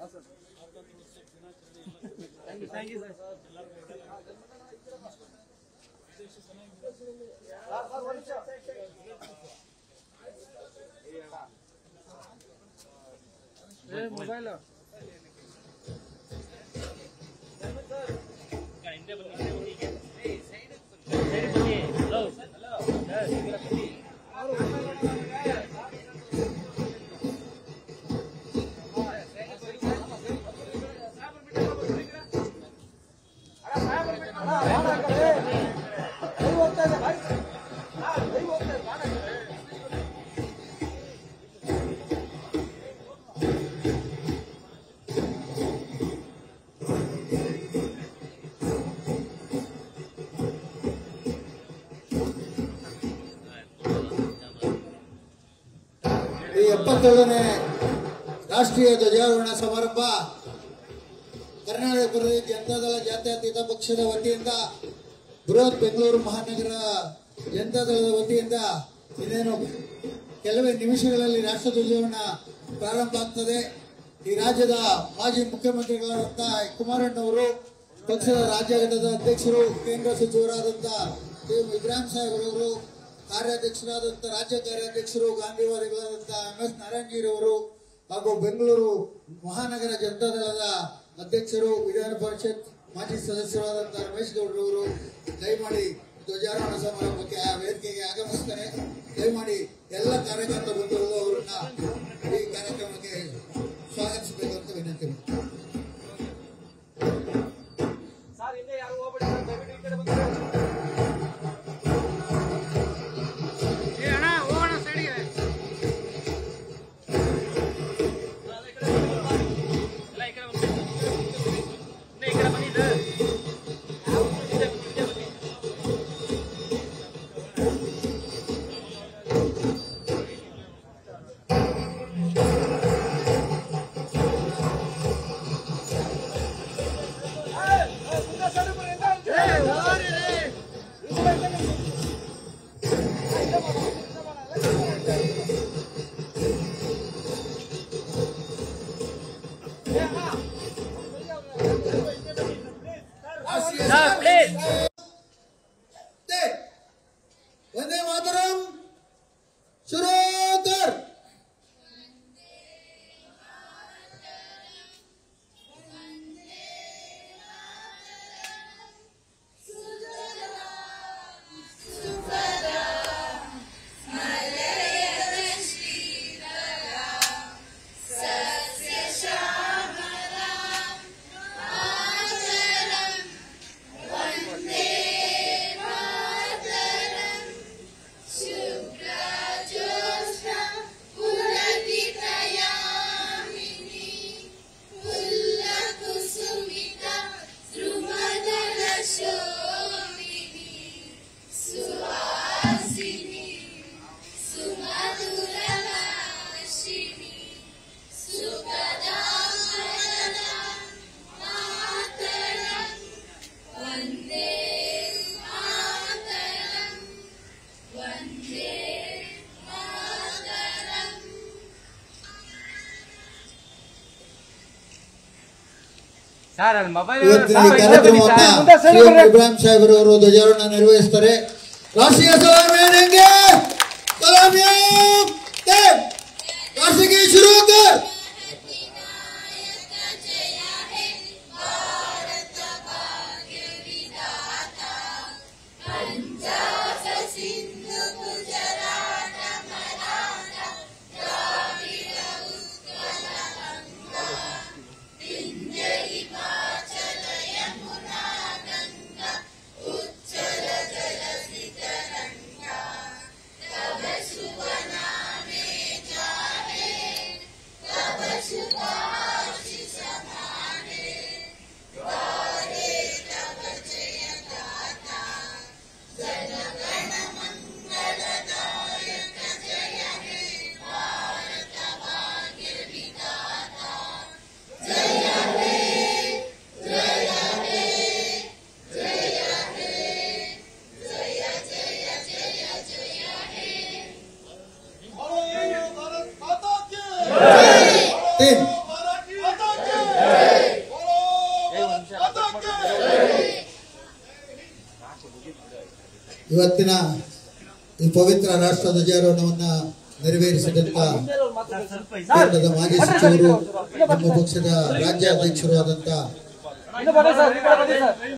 ಈ ಎಪ್ಪತ್ತೇಳನೇ ರಾಷ್ಟ್ರೀಯ ಧ್ವಜಾರೋಹಣ ಸಮಾರಂಭ ಕರ್ನಾಟಕ ಪ್ರದೇಶ ಜನತಾದಳ ಜಾತ್ಯತೀತ ಪಕ್ಷದ ವತಿಯಿಂದ ಬೃಹತ್ ಬೆಂಗಳೂರು ಮಹಾನಗರ ಜನತಾದಳದ ವತಿಯಿಂದ ಇನ್ನೇನು ಕೆಲವೇ ನಿಮಿಷಗಳಲ್ಲಿ ರಾಷ್ಟ್ರಧ್ವಜವನ್ನ ಪ್ರಾರಂಭ ಆಗ್ತದೆ ಈ ರಾಜ್ಯದ ಮಾಜಿ ಮುಖ್ಯಮಂತ್ರಿಗಳಾದಂಥ ಕುಮಾರಣ್ಣವರು ಪಕ್ಷದ ರಾಜ್ಯ ಘಟಕದ ಅಧ್ಯಕ್ಷರು ಕೇಂದ್ರ ಸಚಿವರಾದಂಥ ಕೆ ಇಬ್ರಾಹಿಂ ಸಾಹೇಬ್ರವರು ಕಾರ್ಯಾಧ್ಯಕ್ಷರಾದಂಥ ರಾಜ್ಯ ಕಾರ್ಯಾಧ್ಯಕ್ಷರು ಗಾಂಧಿವಾದಿಗಳಾದಂಥ ಎಂ ಎಸ್ ನಾರಾಯಣಗಿರಿಯವರು ಹಾಗೂ ಬೆಂಗಳೂರು ಮಹಾನಗರ ಜನತಾದಳದ ಅಧ್ಯಕ್ಷರು ವಿಧಾನ ಪರಿಷತ್ ಮಾಜಿ ಸದಸ್ಯರಾದಂಥ ರಮೇಶ್ ಗೌಡ್ರವರು ದಯಮಾಡಿ ಧ್ವಜಾರೋಹಣ ಸಮಾರಂಭಕ್ಕೆ ಆ ವೇದಿಕೆಗೆ ಆಗಮಿಸ್ತಾರೆ ದಯಮಾಡಿ ಎಲ್ಲ ಕಾರ್ಯಕರ್ತ ಬಂಧುಗಳು ಅವರನ್ನ ಈ ಕಾರ್ಯಕ್ರಮಕ್ಕೆ ಸ್ವಾಗತಿಸಬೇಕು ಅಂತ ವಿನಂತಿ ಮಾಡ್ತೀನಿ. ವಂದೇ ಮಾತರಂ ಶುರೋಕರ್ ಸರ್ ಅಲ್ಲಿ ಮೊಬೈಲ್ ಇವತ್ತಿನ ಈ ಕಾರ್ಯಕ್ರಮವನ್ನ ಸಿಎಂ ಇಬ್ರಾಹಿಂ ಸಾಹೇಬ್ರವರು ಧ್ವಜಾರೋಹಣ ನಿರ್ವಹಿಸ್ತಾರೆ ರಾಷ್ಟ್ರೀಯ ಸಲಾಮಿಯಂಗೆ ಸಲಾಮಿಯಂ ರಾಷ್ಟ್ರೀಯ ಶುರುಕರ್ ಇವತ್ತಿನ ಈ ಪವಿತ್ರ ರಾಷ್ಟ್ರ ಧ್ವಜಾರೋಹಣವನ್ನ ನೆರವೇರಿಸಿದಂತ ಕೇಂದ್ರದ ಮಾಜಿ ಸಚಿವರು ನಮ್ಮ ಪಕ್ಷದ ರಾಜ್ಯಾಧ್ಯಕ್ಷರು ಆದಂತ